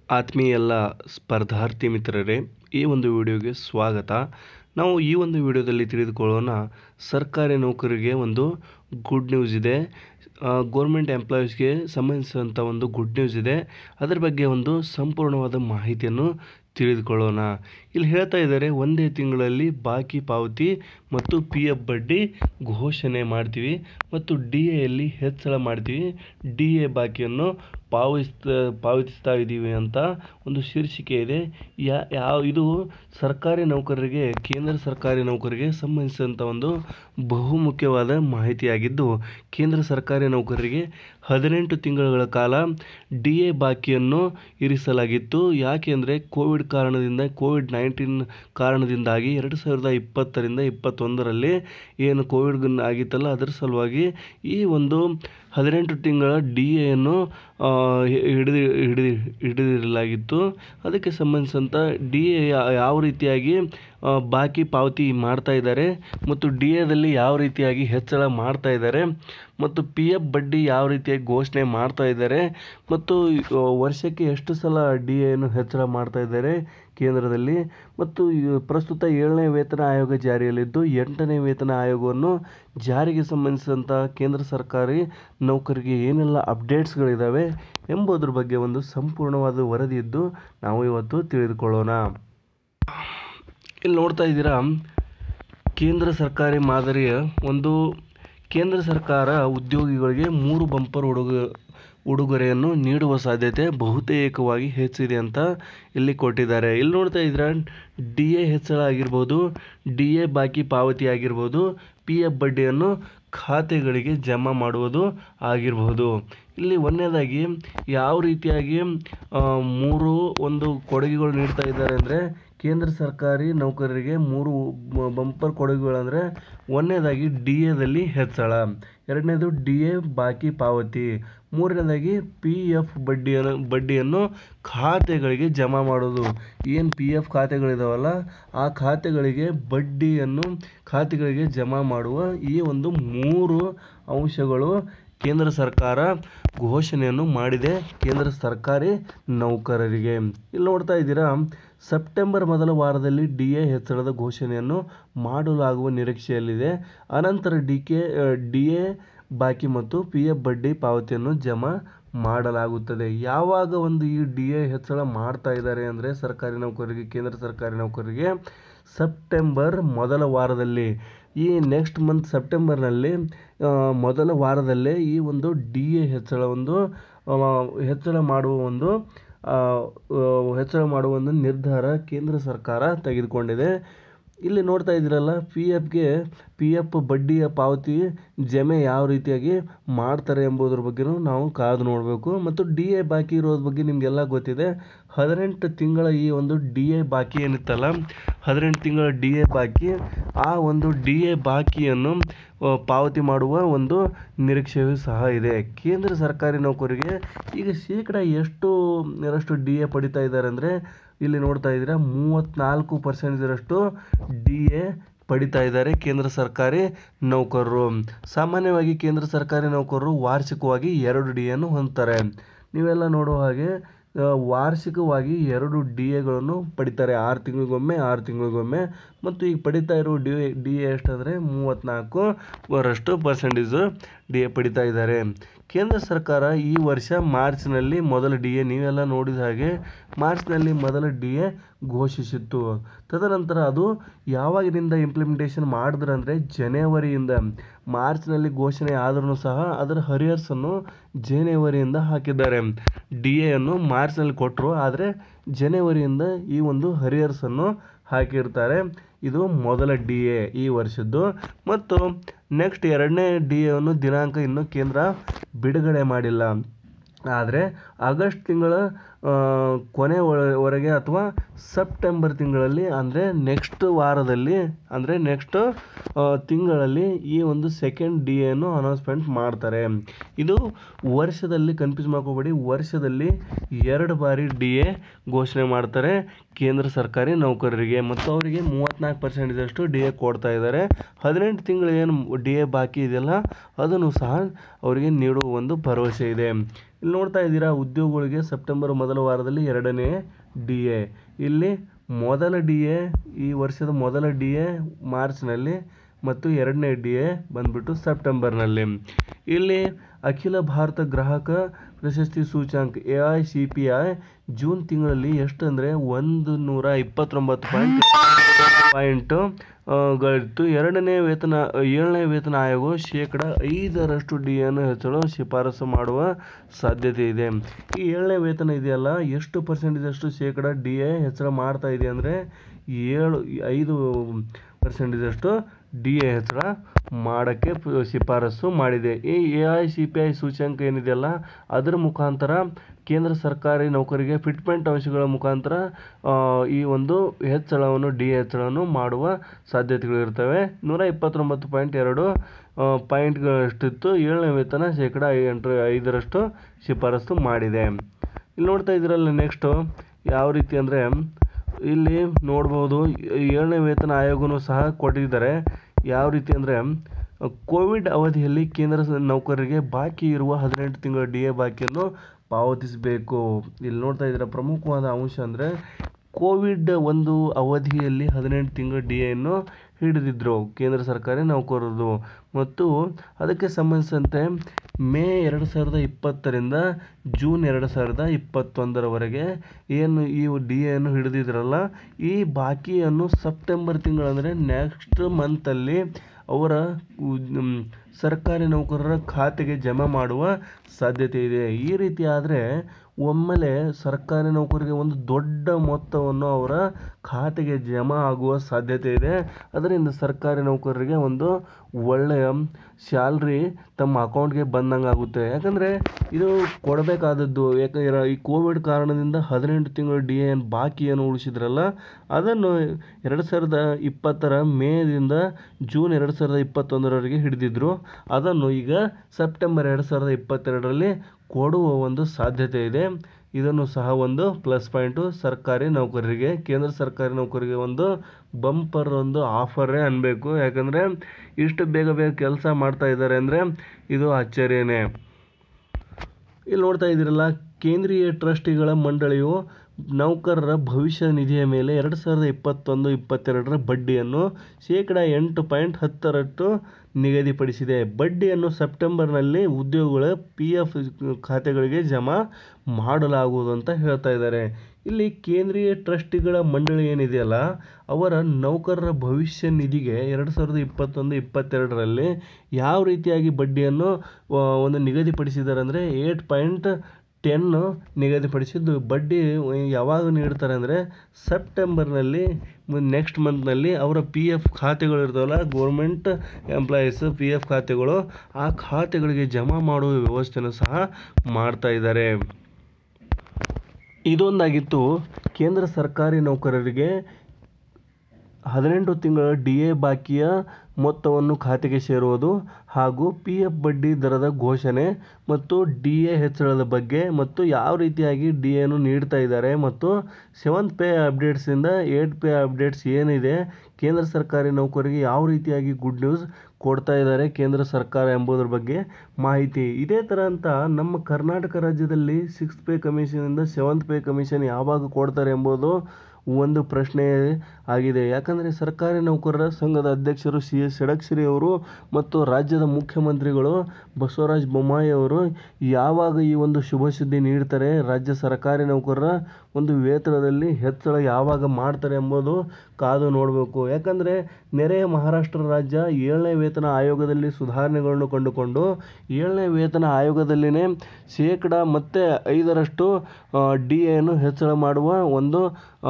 ಆತ್ಮೀಯ ಎಲ್ಲ ಸ್ಪರ್ಧಾರ್ಥಿ ಮಿತ್ರರೇ ಈ ಒಂದು ವಿಡಿಯೋಗೆ ಸ್ವಾಗತ ನಾವು ಈ ಒಂದು ವಿಡಿಯೋದಲ್ಲಿ ತಿಳಿದುಕೊಳ್ಳೋಣ ಸರ್ಕಾರಿ ನೌಕರರಿಗೆ ಒಂದು ಗುಡ್ ನ್ಯೂಸ್ ಇದೆ ಗೋರ್ಮೆಂಟ್ ಎಂಪ್ಲಾಯೀಸ್ಗೆ ಸಂಬಂಧಿಸಿದಂಥ ಒಂದು ಗುಡ್ ನ್ಯೂಸ್ ಇದೆ ಅದರ ಬಗ್ಗೆ ಒಂದು ಸಂಪೂರ್ಣವಾದ ಮಾಹಿತಿಯನ್ನು ತಿಳಿದುಕೊಳ್ಳೋಣ ಇಲ್ಲಿ ಹೇಳ್ತಾ ಇದ್ದಾರೆ ಒಂದೇ ತಿಂಗಳಲ್ಲಿ ಬಾಕಿ ಪಾವತಿ ಮತ್ತು ಪಿ ಎಫ್ ಬಡ್ಡಿ ಘೋಷಣೆ ಮಾಡ್ತೀವಿ ಮತ್ತು ಡಿ ಎಯಲ್ಲಿ ಹೆಚ್ಚಳ ಮಾಡ್ತೀವಿ ಡಿ ಎ ಬಾಕಿಯನ್ನು ಪಾವತಿಸ್ತಾ ಪಾವತಿಸ್ತಾ ಇದ್ದೀವಿ ಅಂತ ಒಂದು ಶೀರ್ಷಿಕೆ ಇದೆ ಯಾ ಯಾವ ಇದು ಸರ್ಕಾರಿ ನೌಕರರಿಗೆ ಕೇಂದ್ರ ಸರ್ಕಾರಿ ನೌಕರರಿಗೆ ಸಂಬಂಧಿಸಿದಂಥ ಒಂದು ಬಹುಮುಖ್ಯವಾದ ಮಾಹಿತಿಯಾಗಿದ್ದು ಕೇಂದ್ರ ಸರ್ಕಾರಿ ನೌಕರರಿಗೆ ಹದಿನೆಂಟು ತಿಂಗಳುಗಳ ಕಾಲ ಡಿ ಎ ಬಾಕಿಯನ್ನು ಇರಿಸಲಾಗಿತ್ತು ಯಾಕೆಂದರೆ ಕೋವಿಡ್ ಕಾರಣದಿಂದ ಕೋವಿಡ್ ನೈನ್ಟೀನ್ ಕಾರಣದಿಂದಾಗಿ ಎರಡು ಸಾವಿರದ ಇಪ್ಪತ್ತರಿಂದ ಇಪ್ಪತ್ತೊಂದರಲ್ಲಿ ಏನು ಕೋವಿಡ್ ಆಗಿತ್ತಲ್ಲ ಅದರ ಸಲುವಾಗಿ ಈ ಒಂದು ಹದಿನೆಂಟು ತಿಂಗಳ ಡಿ ಎಯನ್ನು ಹಿಡಿದು ಹಿಡಿದು ಹಿಡಿದಿರಲಾಗಿತ್ತು ಅದಕ್ಕೆ ಸಂಬಂಧಿಸಿದಂಥ ಡಿ ಎ ಯಾವ ರೀತಿಯಾಗಿ ಬಾಕಿ ಪಾವತಿ ಮಾಡ್ತಾ ಇದ್ದಾರೆ ಮತ್ತು ಡಿ ಎದಲ್ಲಿ ಯಾವ ರೀತಿಯಾಗಿ ಹೆಚ್ಚಳ ಮಾಡ್ತಾ ಇದ್ದಾರೆ ಮತ್ತು ಪಿ ಎಫ್ ಬಡ್ಡಿ ಯಾವ ರೀತಿಯಾಗಿ ಘೋಷಣೆ ಮಾಡ್ತಾ ಇದ್ದಾರೆ ಮತ್ತು ವರ್ಷಕ್ಕೆ ಎಷ್ಟು ಸಲ ಡಿ ಎಯನ್ನು ಹೆಚ್ಚಳ ಮಾಡ್ತಾ ಇದ್ದಾರೆ ಕೇಂದ್ರದಲ್ಲಿ ಮತ್ತು ಪ್ರಸ್ತುತ ಏಳನೇ ವೇತನ ಆಯೋಗ ಜಾರಿಯಲ್ಲಿದ್ದು ಎಂಟನೇ ವೇತನ ಆಯೋಗವನ್ನು ಜಾರಿಗೆ ಸಂಬಂಧಿಸಿದಂಥ ಕೇಂದ್ರ ಸರ್ಕಾರಿ ನೌಕರಿಗೆ ಏನೆಲ್ಲ ಅಪ್ಡೇಟ್ಸ್ಗಳಿದ್ದಾವೆ ಎಂಬುದರ ಬಗ್ಗೆ ಒಂದು ಸಂಪೂರ್ಣವಾದ ವರದಿ ಇದ್ದು ನಾವು ಇವತ್ತು ತಿಳಿದುಕೊಳ್ಳೋಣ ಇಲ್ಲಿ ನೋಡ್ತಾ ಇದ್ದೀರಾ ಕೇಂದ್ರ ಸರ್ಕಾರಿ ಮಾದರಿಯ ಒಂದು ಕೇಂದ್ರ ಸರ್ಕಾರ ಉದ್ಯೋಗಿಗಳಿಗೆ ಮೂರು ಬಂಪರ್ ಉಡುಗ ಉಡುಗೊರೆಯನ್ನು ನೀಡುವ ಸಾಧ್ಯತೆ ಬಹುತೇಕವಾಗಿ ಹೆಚ್ಚಿದೆ ಅಂತ ಇಲ್ಲಿ ಕೊಟ್ಟಿದ್ದಾರೆ ಇಲ್ಲಿ ನೋಡ್ತಾ ಇದ್ರೆ ಡಿ ಎ ಹೆಚ್ಚಳ ಆಗಿರ್ಬೋದು ಡಿ ಎ ಬಾಕಿ ಪಾವತಿ ಆಗಿರ್ಬೋದು ಪಿ ಎಫ್ ಬಡ್ಡಿಯನ್ನು ಖಾತೆಗಳಿಗೆ ಜಮಾ ಮಾಡುವುದು ಆಗಿರಬಹುದು ಇಲ್ಲಿ ಒಂದನೇದಾಗಿ ಯಾವ ರೀತಿಯಾಗಿ ಮೂರು ಒಂದು ಕೊಡುಗೆಗಳು ನೀಡ್ತಾ ಇದ್ದಾರೆ ಅಂದರೆ ಕೇಂದ್ರ ಸರ್ಕಾರಿ ನೌಕರರಿಗೆ ಮೂರು ಬಂಪರ್ ಕೊಡುಗೆಗಳಂದರೆ ಒಂದನೇದಾಗಿ ಡಿ ಎದಲ್ಲಿ ಹೆಚ್ಚಳ ಎರಡನೇದು ಡಿ ಎ ಬಾಕಿ ಪಾವತಿ ಮೂರನೇದಾಗಿ ಪಿ ಎಫ್ ಬಡ್ಡಿಯನ್ನು ಬಡ್ಡಿಯನ್ನು ಖಾತೆಗಳಿಗೆ ಜಮಾ ಮಾಡೋದು ಏನು ಪಿ ಎಫ್ ಖಾತೆಗಳಿದಾವಲ್ಲ ಆ ಖಾತೆಗಳಿಗೆ ಬಡ್ಡಿಯನ್ನು ಖಾತೆಗಳಿಗೆ ಜಮಾ ಮಾಡುವ ಈ ಒಂದು ಮೂರು ಅಂಶಗಳು ಕೇಂದ್ರ ಸರ್ಕಾರ ಘೋಷಣೆಯನ್ನು ಮಾಡಿದೆ ಕೇಂದ್ರ ಸರ್ಕಾರಿ ನೌಕರರಿಗೆ ಇಲ್ಲಿ ನೋಡ್ತಾ ಇದ್ದೀರಾ ಸೆಪ್ಟೆಂಬರ್ ಮೊದಲ ವಾರದಲ್ಲಿ ಡಿ ಎ ಹೆಚ್ಚಳದ ಘೋಷಣೆಯನ್ನು ಮಾಡಲಾಗುವ ನಿರೀಕ್ಷೆಯಲ್ಲಿದೆ ಅನಂತರ ಡಿ ಕೆ ಡಿ ಎ ಬಾಕಿ ಮತ್ತು ಪಿ ಎಫ್ ಬಡ್ಡಿ ಪಾವತಿಯನ್ನು ಜಮಾ ಮಾಡಲಾಗುತ್ತದೆ ಯಾವಾಗ ಒಂದು ಈ ಡಿ ಎ ಹೆಚ್ಚಳ ಮಾಡ್ತಾ ಇದ್ದಾರೆ ಅಂದರೆ ಸರ್ಕಾರಿ ನೌಕರರಿಗೆ ಕೇಂದ್ರ ಸರ್ಕಾರಿ ನೌಕರರಿಗೆ ಸೆಪ್ಟೆಂಬರ್ ಮೊದಲ ವಾರದಲ್ಲಿ ಈ ನೆಕ್ಸ್ಟ್ ಮಂತ್ ಸೆಪ್ಟೆಂಬರ್ನಲ್ಲಿ ಮೊದಲ ವಾರದಲ್ಲೇ ಈ ಒಂದು ಡಿ ಎ ಹೆಚ್ಚಳ ಒಂದು ಹೆಚ್ಚಳ ಮಾಡುವ ಒಂದು ಹೆಚ್ಚಳ ಮಾಡುವ ಒಂದು ನಿರ್ಧಾರ ಕೇಂದ್ರ ಸರ್ಕಾರ ತೆಗೆದುಕೊಂಡಿದೆ ಇಲ್ಲಿ ನೋಡ್ತಾ ಇದ್ದೀರಲ್ಲ ಪಿ ಎಫ್ಗೆ ಪಿ ಎಫ್ ಬಡ್ಡಿಯ ಪಾವತಿ ಜಮೆ ಯಾವ ರೀತಿಯಾಗಿ ಮಾಡ್ತಾರೆ ಎಂಬುದರ ಬಗ್ಗೆನೂ ನಾವು ಕಾದು ನೋಡಬೇಕು ಮತ್ತು ಡಿ ಎ ಬಾಕಿ ಇರೋದ್ರ ಬಗ್ಗೆ ನಿಮಗೆಲ್ಲ ಗೊತ್ತಿದೆ ಹದಿನೆಂಟು ತಿಂಗಳ ಈ ಒಂದು ಡಿ ಎ ಬಾಕಿ ಏನಿತ್ತಲ್ಲ ಹದಿನೆಂಟು ತಿಂಗಳ ಡಿ ಎ ಬಾಕಿ ಆ ಒಂದು ಡಿ ಎ ಬಾಕಿಯನ್ನು ಪಾವತಿ ಮಾಡುವ ಒಂದು ನಿರೀಕ್ಷೆಯೂ ಸಹ ಇದೆ ಕೇಂದ್ರ ಸರ್ಕಾರಿ ನೌಕರಿಗೆ ಈಗ ಶೇಕಡ ಎಷ್ಟು ರಷ್ಟು ಡಿ ಎ ಪಡಿತಾ ಇದ್ದಾರೆ ಅಂದರೆ ಇಲ್ಲಿ ನೋಡ್ತಾ ಇದ್ದೀರಾ ಮೂವತ್ತ್ನಾಲ್ಕು ಪರ್ಸೆಂಟ್ರಷ್ಟು ಡಿ ಎ ಪಡಿತಾ ಇದ್ದಾರೆ ಕೇಂದ್ರ ಸರ್ಕಾರಿ ನೌಕರರು ಸಾಮಾನ್ಯವಾಗಿ ಕೇಂದ್ರ ಸರ್ಕಾರಿ ನೌಕರರು ವಾರ್ಷಿಕವಾಗಿ ಎರಡು ಡಿ ಎನ್ನು ಹೊಂದ್ತಾರೆ ನೀವೆಲ್ಲ ನೋಡುವ ಹಾಗೆ ವಾರ್ಷಿಕವಾಗಿ ಎರಡು ಡಿ ಎಗಳನ್ನು ಪಡಿತಾರೆ ಆರು ತಿಂಗಳಿಗೊಮ್ಮೆ ಆರು ತಿಂಗಳಿಗೊಮ್ಮೆ ಮತ್ತು ಈಗ ಪಡಿತಾ ಇರೋ ಡಿ ಎ ಡಿ ಎ ಎಷ್ಟಂದರೆ ಮೂವತ್ತ್ನಾಲ್ಕು ರಷ್ಟು ಪರ್ಸೆಂಟೇಜು ಡಿ ಎ ಪಡಿತಾ ಇದ್ದಾರೆ ಕೇಂದ್ರ ಸರ್ಕಾರ ಈ ವರ್ಷ ಮಾರ್ಚ್ನಲ್ಲಿ ಮೊದಲ ಡಿ ಎ ನೀವೆಲ್ಲ ನೋಡಿದ ಹಾಗೆ ಮಾರ್ಚ್ನಲ್ಲಿ ಮೊದಲ ಡಿ ಎ ಘೋಷಿಸಿತ್ತು ತದನಂತರ ಅದು ಯಾವಾಗಿನಿಂದ ಇಂಪ್ಲಿಮೆಂಟೇಷನ್ ಮಾಡಿದ್ರು ಅಂದರೆ ಜನವರಿಯಿಂದ ಮಾರ್ಚ್ನಲ್ಲಿ ಘೋಷಣೆ ಆದ್ರೂ ಸಹ ಅದರ ಹರಿಯರ್ಸನ್ನು ಜನವರಿಯಿಂದ ಹಾಕಿದ್ದಾರೆ ಡಿ ಎಯನ್ನು ಮಾರ್ಚ್ನಲ್ಲಿ ಕೊಟ್ಟರು ಆದರೆ ಜನವರಿಯಿಂದ ಈ ಒಂದು ಹರಿಯರ್ಸನ್ನು ಹಾಕಿರ್ತಾರೆ ಇದು ಮೊದಲ ಡಿ ಎ ಈ ವರ್ಷದ್ದು ಮತ್ತು ನೆಕ್ಸ್ಟ್ ಎರಡನೇ ಡಿ ಎವನ್ನು ದಿನಾಂಕ ಇನ್ನೂ ಕೇಂದ್ರ ಬಿಡುಗಡೆ ಮಾಡಿಲ್ಲ ಆದರೆ ಆಗಸ್ಟ್ ತಿಂಗಳ ಕೊನೆವರೆಗೆ ಅಥವಾ ಸೆಪ್ಟೆಂಬರ್ ತಿಂಗಳಲ್ಲಿ ಅಂದರೆ ನೆಕ್ಸ್ಟ್ ವಾರದಲ್ಲಿ ಅಂದರೆ ನೆಕ್ಸ್ಟ್ ತಿಂಗಳಲ್ಲಿ ಈ ಒಂದು ಸೆಕೆಂಡ್ ಡಿ ಎನ್ನು ಅನೌನ್ಸ್ಮೆಂಟ್ ಮಾಡ್ತಾರೆ ಇದು ವರ್ಷದಲ್ಲಿ ಕನ್ಫ್ಯೂಸ್ ಮಾಡ್ಕೋಬೇಡಿ ವರ್ಷದಲ್ಲಿ ಎರಡು ಬಾರಿ ಡಿ ಎ ಘೋಷಣೆ ಮಾಡ್ತಾರೆ ಕೇಂದ್ರ ಸರ್ಕಾರಿ ನೌಕರರಿಗೆ ಮತ್ತು ಅವರಿಗೆ ಮೂವತ್ತ್ನಾಲ್ಕು ಪರ್ಸೆಂಟೇಜಷ್ಟು ಡಿ ಎ ಕೊಡ್ತಾ ಇದ್ದಾರೆ ಹದಿನೆಂಟು ತಿಂಗಳು ಏನು ಡಿ ಎ ಬಾಕಿ ಇದೆಯಲ್ಲ ಅದನ್ನು ಸಹ ಅವರಿಗೆ ನೀಡುವ ಒಂದು ಭರವಸೆ ಇದೆ ಇಲ್ಲಿ ನೋಡ್ತಾ ಇದ್ದೀರಾ ಉದ್ಯೋಗಗಳಿಗೆ ಸೆಪ್ಟೆಂಬರ್ ಮೊದಲ ವಾರದಲ್ಲಿ ಎರಡನೇ ಡಿ ಎ ಇಲ್ಲಿ ಮೊದಲ ಡಿ ಎ ಈ ವರ್ಷದ ಮೊದಲ ಡಿ ಎ ಮಾರ್ಚ್ನಲ್ಲಿ ಮತ್ತು ಎರಡನೇ ಡಿ ಎ ಬಂದ್ಬಿಟ್ಟು ಸೆಪ್ಟೆಂಬರ್ನಲ್ಲಿ ಇಲ್ಲಿ ಅಖಿಲ ಭಾರತ ಗ್ರಾಹಕ ಪ್ರಶಸ್ತಿ ಸೂಚಾಂಕ A I C P I June ತಿಂಗಳಲ್ಲಿ ಎಷ್ಟು ಅಂದರೆ ಒಂದು ನೂರ ಇಪ್ಪತ್ತೊಂಬತ್ತು ಪಾಯಿಂಟ್ ಪಾಯಿಂಟು ಗಳಿತ್ತು ಎರಡನೇ ವೇತನ ಏಳನೇ ವೇತನ ಆಯೋಗವು ಶೇಕಡ ಐದರಷ್ಟು ಡಿ ಅನ್ನು ಹೆಚ್ಚಳ ಶಿಫಾರಸು ಮಾಡುವ ಸಾಧ್ಯತೆ ಇದೆ ಈ ಏಳನೇ ವೇತನ ಇದೆಯಲ್ಲ ಎಷ್ಟು ಪರ್ಸೆಂಟೇಜ್ ಅಷ್ಟು ಶೇಕಡ ಡಿ ಎ ಹೆಚ್ಚಳ ಮಾಡ್ತಾ ಇದೆ ಅಂದರೆ ಏಳು ಐದು ಪರ್ಸೆಂಟೇಜ್ ಅಷ್ಟು ಡಿ ಎ ಹೆಚ್ಚಳ ಮಾಡೋಕ್ಕೆ ಪ- ಶಿಫಾರಸು ಮಾಡಿದೆ ಈ A I C P I ಸೂಚ್ಯಂಕ ಏನಿದೆಯಲ್ಲ ಅದರ ಮುಖಾಂತರ ಕೇಂದ್ರ ಸರ್ಕಾರಿ ನೌಕರಿಗೆ ಫಿಟ್ಮೆಂಟ್ ಅಂಶಗಳ ಮುಖಾಂತರ ಆ, ಈ ಒಂದು ಹೆಚ್ಚಳವನ್ನು ಡಿ ಎ ಹೆಚ್ಚಳವನ್ನು ಮಾಡುವ ಸಾಧ್ಯತೆಗಳಿರ್ತವೆ ನೂರ ಇಪ್ಪತ್ತೊಂಬತ್ತು ಪಾಯಿಂಟ್ ಎರಡು ಪಾಯಿಂಟ್ಗಳಷ್ಟಿತ್ತು ಏಳನೇ ವೇತನ ಶೇಕಡ ಎಂಟು ಐದರಷ್ಟು ಶಿಫಾರಸು ಮಾಡಿದೆ ಇಲ್ಲಿ ನೋಡ್ತಾ ಇದ್ದೀರಲ್ಲ ನೆಕ್ಸ್ಟು ಯಾವ ರೀತಿ ಅಂದರೆ ಇಲ್ಲಿ ನೋಡ್ಬೋದು ಏಳನೇ ವೇತನ ಆಯೋಗನೂ ಸಹ ಕೊಟ್ಟಿದ್ದಾರೆ ಯಾವ ರೀತಿ ಅಂದರೆ ಕೋವಿಡ್ ಅವಧಿಯಲ್ಲಿ ಕೇಂದ್ರ ಸ- ನೌಕರರಿಗೆ ಬಾಕಿ ಇರುವ ಹದಿನೆಂಟು ತಿಂಗಳ ಡಿ ಎ ಬಾಕಿಯನ್ನು ಪಾವತಿಸಬೇಕು ಇಲ್ಲಿ ನೋಡ್ತಾ ಇದ್ದೀರಾ ಪ್ರಮುಖವಾದ ಅಂಶ ಅಂದರೆ ಕೋವಿಡ್ ಒಂದು ಅವಧಿಯಲ್ಲಿ ಹದಿನೆಂಟು ತಿಂಗಳ ಡಿ ಎನ್ನು ಹಿಡಿದಿದ್ರು ಕೇಂದ್ರ ಸರ್ಕಾರಿ ನೌಕರರು ಮತ್ತು ಅದಕ್ಕೆ ಸಂಬಂಧಿಸಿದಂತೆ ಮೇ ಎರಡು ಸಾವಿರದ ಇಪ್ಪತ್ತರಿಂದ ಜೂನ್ ಎರಡು ಸಾವಿರದ ಇಪ್ಪತ್ತೊಂದರವರೆಗೆ ಏನು ಈ ಡಿ ಎನ್ನು ಹಿಡಿದಿದ್ರಲ್ಲ ಈ ಬಾಕಿಯನ್ನು ಸೆಪ್ಟೆಂಬರ್ ತಿಂಗಳಂದರೆ ನೆಕ್ಸ್ಟ್ ಮಂತಲ್ಲಿ ಅವರ ಉ- ಮ್, ಸರ್ಕಾರಿ ನೌಕರರ ಖಾತೆಗೆ ಜಮಾ ಮಾಡುವ ಸಾಧ್ಯತೆ ಇದೆ ಈ ರೀತಿ ಆದರೆ ಒಮ್ಮೆಲೆ ಸರ್ಕಾರಿ ನೌಕರರಿಗೆ ಒಂದು ದೊಡ್ಡ ಮೊತ್ತವನ್ನು ಅವರ ಖಾತೆಗೆ ಜಮಾ ಆಗುವ ಸಾಧ್ಯತೆ ಇದೆ ಅದರಿಂದ ಸರ್ಕಾರಿ ನೌಕರರಿಗೆ ಒಂದು ಒಳ್ಳೆಯ ಸ್ಯಾಲ್ರಿ ತಮ್ಮ ಅಕೌಂಟ್ಗೆ ಬಂದಂಗೆ ಆಗುತ್ತೆ ಯಾಕಂದರೆ ಇದು ಕೊಡಬೇಕಾದದ್ದು ಯಾಕಂದ್ರೆ ಈ ಕೋವಿಡ್ ಕಾರಣದಿಂದ ಹದಿನೆಂಟು ತಿಂಗಳು ಡಿ ಎನ್ ಬಾಕಿಯನ್ನು ಉಳಿಸಿದ್ರಲ್ಲ ಅದನ್ನು ಎರಡು ಸಾವಿರದ ಇಪ್ಪತ್ತರ ಮೇದಿಂದ ಜೂನ್ ಎರಡು ಸಾವಿರದ ಇಪ್ಪತ್ತೊಂದರವರೆಗೆ ಹಿಡಿದಿದ್ರು ಅದನ್ನು ಈಗ ಸೆಪ್ಟೆಂಬರ್ ಎರಡು ಸಾವಿರದ ಇಪ್ಪತ್ತೆರಡರಲ್ಲಿ ಕೊಡುವ ಒಂದು ಸಾಧ್ಯತೆ ಇದೆ ಇದನ್ನು ಸಹ ಒಂದು ಪ್ಲಸ್ ಪಾಯಿಂಟು ಸರ್ಕಾರಿ ನೌಕರರಿಗೆ ಕೇಂದ್ರ ಸರ್ಕಾರಿ ನೌಕರರಿಗೆ ಒಂದು ಬಂಪರ್ ಒಂದು ಆಫರೇ ಅನ್ಬೇಕು ಯಾಕಂದರೆ ಇಷ್ಟು ಬೇಗ ಬೇಗ ಕೆಲಸ ಮಾಡ್ತಾ ಇದ್ದಾರೆ ಅಂದರೆ ಇದು ಅಚ್ಚರಿಯೇ ಇಲ್ಲಿ ನೋಡ್ತಾ ಇದ್ದೀರಲ್ಲ ಕೇಂದ್ರೀಯ ಟ್ರಸ್ಟಿಗಳ ಮಂಡಳಿಯು ನೌಕರರ ಭವಿಷ್ಯ ನಿಧಿಯ ಮೇಲೆ ಎರಡು ಸಾವಿರದ ಇಪ್ಪತ್ತೊಂದು ಇಪ್ಪತ್ತೆರಡರ ಬಡ್ಡಿಯನ್ನು ಶೇಕಡ ಎಂಟು ಪಾಯಿಂಟ್ ಹತ್ತರಷ್ಟು ನಿಗದಿಪಡಿಸಿದೆ ಬಡ್ಡಿಯನ್ನು ಸೆಪ್ಟೆಂಬರ್ನಲ್ಲಿ ಉದ್ಯೋಗಗಳ ಪಿ ಎಫ್ ಖಾತೆಗಳಿಗೆ ಜಮಾ ಮಾಡಲಾಗುವುದು ಅಂತ ಹೇಳ್ತಾ ಇದ್ದಾರೆ ಇಲ್ಲಿ ಕೇಂದ್ರೀಯ ಟ್ರಸ್ಟಿಗಳ ಮಂಡಳಿ ಏನಿದೆಯಲ್ಲ ಅವರ ನೌಕರರ ಭವಿಷ್ಯ ನಿಧಿಗೆ ಎರಡು ಸಾವಿರದ ಇಪ್ಪತ್ತೊಂದು ಇಪ್ಪತ್ತೆರಡರಲ್ಲಿ ಯಾವ ರೀತಿಯಾಗಿ ಬಡ್ಡಿಯನ್ನು ಆ, ಒಂದು ನಿಗದಿಪಡಿಸಿದ್ದಾರೆ ಅಂದರೆ ಏಟ್ ಪಾಯಿಂಟ್ ಟೆನ್ ನಿಗದಿಪಡಿಸಿದ್ದು ಬಡ್ಡಿ ಯಾವಾಗ ನೀಡ್ತಾರೆ ಅಂದರೆ ಸೆಪ್ಟೆಂಬರ್ನಲ್ಲಿ ನೆಕ್ಸ್ಟ್ ಮಂತ್ನಲ್ಲಿ ಅವರ ಪಿ ಎಫ್ ಖಾತೆಗಳು ಇರ್ತಾವಲ್ಲ ಗೋರ್ಮೆಂಟ್ ಎಂಪ್ಲಾಯೀಸ್ ಪಿ ಎಫ್ ಖಾತೆಗಳು ಆ ಖಾತೆಗಳಿಗೆ ಜಮಾ ಮಾಡುವ ವ್ಯವಸ್ಥೆನೂ ಸಹ ಮಾಡ್ತಾ ಇದ್ದಾರೆ ಇದೊಂದಾಗಿತ್ತು ಕೇಂದ್ರ ಸರ್ಕಾರಿ ನೌಕರರಿಗೆ ಹದಿನೆಂಟು ತಿಂಗಳ ಡಿ ಎ ಬಾಕಿಯ ಮೊತ್ತವನ್ನು ಖಾತೆಗೆ ಸೇರುವುದು ಹಾಗೂ ಪಿ ಎಫ್ ಬಡ್ಡಿ ದರದ ಘೋಷಣೆ ಮತ್ತು ಡಿ ಎ ಹೆಚ್ಚಳದ ಬಗ್ಗೆ ಮತ್ತು ಯಾವ ರೀತಿಯಾಗಿ ಡಿ ಎನ್ನು ನೀಡ್ತಾ ಇದ್ದಾರೆ ಮತ್ತು ಸೆವೆಂತ್ ಪೇ ಅಪ್ಡೇಟ್ಸಿಂದ ಏಟ್ ಪೇ ಅಪ್ಡೇಟ್ಸ್ ಏನಿದೆ ಕೇಂದ್ರ ಸರ್ಕಾರಿ ನೌಕರಿಗೆ ಯಾವ ರೀತಿಯಾಗಿ ಗುಡ್ ನ್ಯೂಸ್ ಕೊಡ್ತಾ ಇದ್ದಾರೆ ಕೇಂದ್ರ ಸರ್ಕಾರ ಎಂಬುದರ ಬಗ್ಗೆ ಮಾಹಿತಿ ಇದೇ ಥರ ಅಂತ ನಮ್ಮ ಕರ್ನಾಟಕ ರಾಜ್ಯದಲ್ಲಿ ಸಿಕ್ಸ್ತ್ ಪೇ ಕಮಿಷನಿಂದ ಸೆವೆಂತ್ ಪೇ ಕಮಿಷನ್ ಯಾವಾಗ ಕೊಡ್ತಾರೆ ಎಂಬುದು ಒಂದು ಪ್ರಶ್ನೆ ಆಗಿದೆ ಯಾಕಂದರೆ ಸರ್ಕಾರಿ ನೌಕರರ ಸಂಘದ ಅಧ್ಯಕ್ಷರು ಸಿ ಎಸ್ ಷಡಕ್ಷರಿ ಅವರು ಮತ್ತು ರಾಜ್ಯದ ಮುಖ್ಯಮಂತ್ರಿಗಳು ಬಸವರಾಜ ಬೊಮ್ಮಾಯಿ ಅವರು ಯಾವಾಗ ಈ ಒಂದು ಶುಭ ಸುದ್ದಿ ನೀಡ್ತಾರೆ ರಾಜ್ಯ ಸರ್ಕಾರಿ ನೌಕರರ ಒಂದು ವೇತನದಲ್ಲಿ ಹೆಚ್ಚಳ ಯಾವಾಗ ಮಾಡ್ತಾರೆ ಎಂಬುದು ಕಾದು ನೋಡಬೇಕು ಯಾಕಂದರೆ ನೆರೆಯ ಮಹಾರಾಷ್ಟ್ರ ರಾಜ್ಯ ಏಳನೇ ವೇತನ ಆಯೋಗದಲ್ಲಿ ಸುಧಾರಣೆಗಳನ್ನು ಕಂಡುಕೊಂಡು ಏಳನೇ ವೇತನ ಆಯೋಗದಲ್ಲಿನೇ ಶೇಕಡ ಮತ್ತೆ ಐದರಷ್ಟು ಡಿ ಎನ್ನು ಹೆಚ್ಚಳ ಮಾಡುವ ಒಂದು ಆ,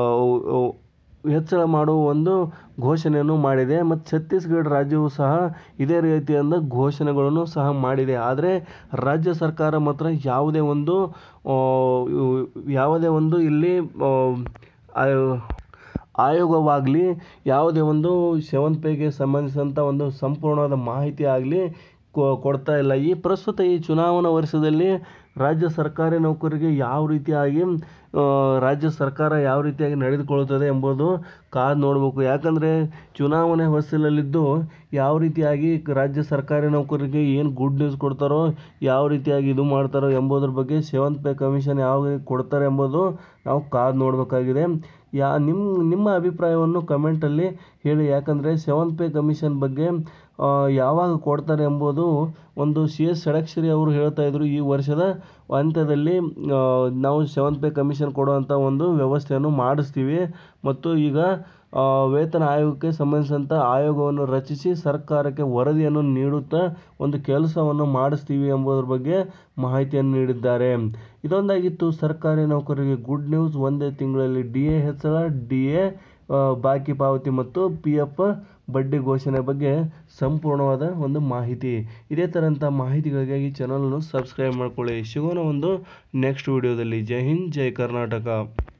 ಹೆಚ್ಚಳ ಮಾಡುವ ಒಂದು ಘೋಷಣೆಯನ್ನು ಮಾಡಿದೆ ಮತ್ತು ಛತ್ತೀಸ್ಗಢ ರಾಜ್ಯವು ಸಹ ಇದೇ ರೀತಿಯಿಂದ ಘೋಷಣೆಗಳನ್ನು ಸಹ ಮಾಡಿದೆ ಆದರೆ ರಾಜ್ಯ ಸರ್ಕಾರ ಮಾತ್ರ ಯಾವುದೇ ಒಂದು ಆ, ಯಾವುದೇ ಒಂದು ಇಲ್ಲಿ ಆ, ಆಯೋ- ಆಯೋಗವಾಗಲಿ ಯಾವುದೇ ಒಂದು ಸೆವೆಂತ್ ಪೇಗೆ ಸಂಬಂಧಿಸಿದಂಥ ಒಂದು ಸಂಪೂರ್ಣವಾದ ಮಾಹಿತಿ ಆಗಲಿ ಕೊಡ್ತಾ ಇಲ್ಲ ಈ ಪ್ರಸ್ತುತ ಈ ಚುನಾವಣಾ ವರ್ಷದಲ್ಲಿ ರಾಜ್ಯ ಸರ್ಕಾರಿ ನೌಕರರಿಗೆ ಯಾವ ರೀತಿಯಾಗಿ ಆ, ರಾಜ್ಯ ಸರ್ಕಾರ ಯಾವ ರೀತಿಯಾಗಿ ನಡೆದುಕೊಳ್ಳುತ್ತದೆ ಎಂಬುದು ಕಾದು ನೋಡಬೇಕು ಯಾಕಂದರೆ ಚುನಾವಣೆ ಹೊಸಲಲ್ಲಿದ್ದು ಯಾವ ರೀತಿಯಾಗಿ ರಾಜ್ಯ ಸರ್ಕಾರಿ ನೌಕರರಿಗೆ ಏನು ಗುಡ್ ನ್ಯೂಸ್ ಕೊಡ್ತಾರೋ ಯಾವ ರೀತಿಯಾಗಿ ಇದು ಮಾಡ್ತಾರೋ ಎಂಬುದ್ರ ಬಗ್ಗೆ ಸೆವೆಂತ್ ಪೇ ಕಮಿಷನ್ ಯಾವ ಕೊಡ್ತಾರೆ ಎಂಬುದು ನಾವು ಕಾದು ನೋಡಬೇಕಾಗಿದೆ ಯಾ ನಿಮ್ಮ ನಿಮ್ಮ ಅಭಿಪ್ರಾಯವನ್ನು ಕಮೆಂಟಲ್ಲಿ ಹೇಳಿ ಯಾಕಂದರೆ ಸೆವೆಂತ್ ಪೇ ಕಮಿಷನ್ ಬಗ್ಗೆ ಆ, ಯಾವಾಗ ಕೊಡ್ತಾರೆ ಎಂಬುದು ಒಂದು ಸಿ ಎಸ್ ಷಡಕ್ಷರಿ ಅವರು ಹೇಳ್ತಾ ಇದ್ರು ಈ ವರ್ಷದ ಅಂತ್ಯದಲ್ಲಿ ಆ, ನಾವು ಸೆವೆಂತ್ ಪೇ ಕಮಿಷನ್ ಕೊಡುವಂಥ ಒಂದು ವ್ಯವಸ್ಥೆಯನ್ನು ಮಾಡಿಸ್ತೀವಿ ಮತ್ತು ಈಗ ಆ, ವೇತನ ಆಯೋಗಕ್ಕೆ ಸಂಬಂಧಿಸಿದಂಥ ಆಯೋಗವನ್ನು ರಚಿಸಿ ಸರ್ಕಾರಕ್ಕೆ ವರದಿಯನ್ನು ನೀಡುತ್ತಾ ಒಂದು ಕೆಲಸವನ್ನು ಮಾಡಿಸ್ತೀವಿ ಎಂಬುದರ ಬಗ್ಗೆ ಮಾಹಿತಿಯನ್ನು ನೀಡಿದ್ದಾರೆ ಇದೊಂದಾಗಿತ್ತು ಸರ್ಕಾರಿ ನೌಕರರಿಗೆ ಗುಡ್ ನ್ಯೂಸ್ ಒಂದೇ ತಿಂಗಳಲ್ಲಿ ಡಿ ಎ ಹೆಚ್ಚಳ ಡಿ ಎ ಬಾಕಿ ಪಾವತಿ ಮತ್ತು ಪಿ ಎಫ್ ಬಡ್ಡಿ ಘೋಷಣೆ ಬಗ್ಗೆ ಸಂಪೂರ್ಣವಾದ ಒಂದು ಮಾಹಿತಿ ಇದೇ ಥರಂಥ ಮಾಹಿತಿಗಳಿಗಾಗಿ ಚಾನಲನ್ನು ಸಬ್ಸ್ಕ್ರೈಬ್ ಮಾಡ್ಕೊಳ್ಳಿ ಸಿಗೋಣ ಒಂದು ನೆಕ್ಸ್ಟ್ ವಿಡಿಯೋದಲ್ಲಿ ಜೈ ಹಿಂದ್ ಜೈ ಕರ್ನಾಟಕ